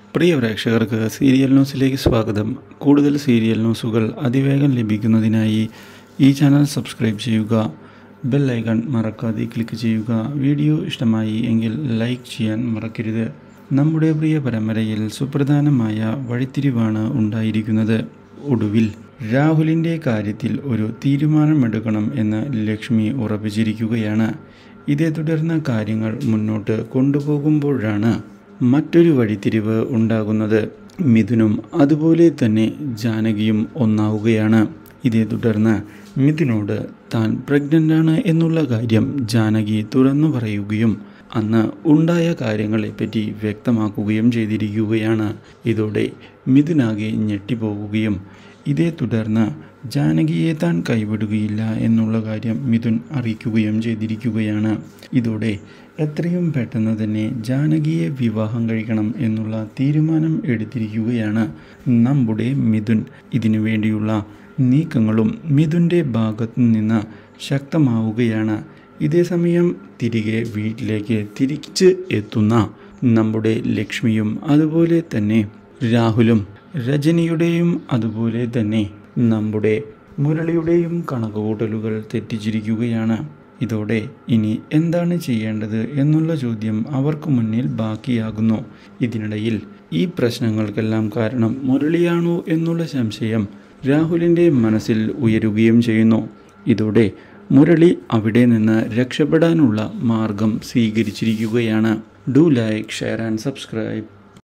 പ്രിയ പ്രേക്ഷകർക്ക് സീരിയൽ ന്യൂസിലേക്ക് സ്വാഗതം കൂടുതൽ സീരിയൽ ന്യൂസുകൾ അതിവേഗം ലഭിക്കുന്നതിനായി ഈ ചാനൽ സബ്സ്ക്രൈബ് ചെയ്യുക ബെൽ ഐക്കൺ മറക്കാതെ ക്ലിക്ക് ചെയ്യുക വീഡിയോ ഇഷ്ടമായി എങ്കിൽ ലൈക്ക് ചെയ്യാൻ മറക്കരുത് നമ്മുടെ പ്രിയ പരമ്പരയിൽ സുപ്രധാനമായ വഴിത്തിരിവാണ് ഉണ്ടായിരിക്കുന്നത് ഒടുവിൽ രാഹുലിൻ്റെ കാര്യത്തിൽ ഒരു തീരുമാനമെടുക്കണം എന്ന് ലക്ഷ്മി ഉറപ്പിച്ചിരിക്കുകയാണ് ഇതേ തുടർന്ന് കാര്യങ്ങൾ മുന്നോട്ട് കൊണ്ടുപോകുമ്പോഴാണ് മറ്റൊരു വഴിത്തിരിവ് ഉണ്ടാകുന്നത് മിഥുനും അതുപോലെ തന്നെ ജാനകിയും ഒന്നാവുകയാണ് ഇതേ തുടർന്ന് മിഥുനോട് താൻ പ്രഗ്നൻ്റ് ആണ് എന്നുള്ള കാര്യം ജാനകി തുറന്നു പറയുകയും അന്ന് ഉണ്ടായ കാര്യങ്ങളെപ്പറ്റി വ്യക്തമാക്കുകയും ചെയ്തിരിക്കുകയാണ് ഇതോടെ മിഥുനാകെ ഞെട്ടിപ്പോവുകയും ഇതേ തുടർന്ന് ജാനകിയെ താൻ കൈവിടുകയില്ല എന്നുള്ള കാര്യം മിഥുൻ അറിയിക്കുകയും ചെയ്തിരിക്കുകയാണ് ഇതോടെ എത്രയും പെട്ടെന്ന് തന്നെ ജാനകിയെ വിവാഹം കഴിക്കണം എന്നുള്ള തീരുമാനം എടുത്തിരിക്കുകയാണ് നമ്മുടെ മിഥുൻ ഇതിനു വേണ്ടിയുള്ള നീക്കങ്ങളും മിഥുൻ്റെ ഭാഗത്തു നിന്ന് ശക്തമാവുകയാണ് ഇതേസമയം തിരികെ വീട്ടിലേക്ക് തിരിച്ച് എത്തുന്ന നമ്മുടെ ലക്ഷ്മിയും അതുപോലെ തന്നെ രാഹുലും രജനിയുടെയും അതുപോലെ തന്നെ നമ്മുടെ മുരളിയുടെയും കണക്കുകൂട്ടലുകൾ തെറ്റിച്ചിരിക്കുകയാണ് ഇതോടെ ഇനി എന്താണ് ചെയ്യേണ്ടത് എന്നുള്ള ചോദ്യം അവർക്ക് മുന്നിൽ ബാക്കിയാകുന്നു ഇതിനിടയിൽ ഈ പ്രശ്നങ്ങൾക്കെല്ലാം കാരണം മുരളിയാണോ എന്നുള്ള സംശയം രാഹുലിൻ്റെ മനസ്സിൽ ഉയരുകയും ചെയ്യുന്നു ഇതോടെ മുരളി അവിടെ നിന്ന് രക്ഷപ്പെടാനുള്ള മാർഗം സ്വീകരിച്ചിരിക്കുകയാണ് do like share and subscribe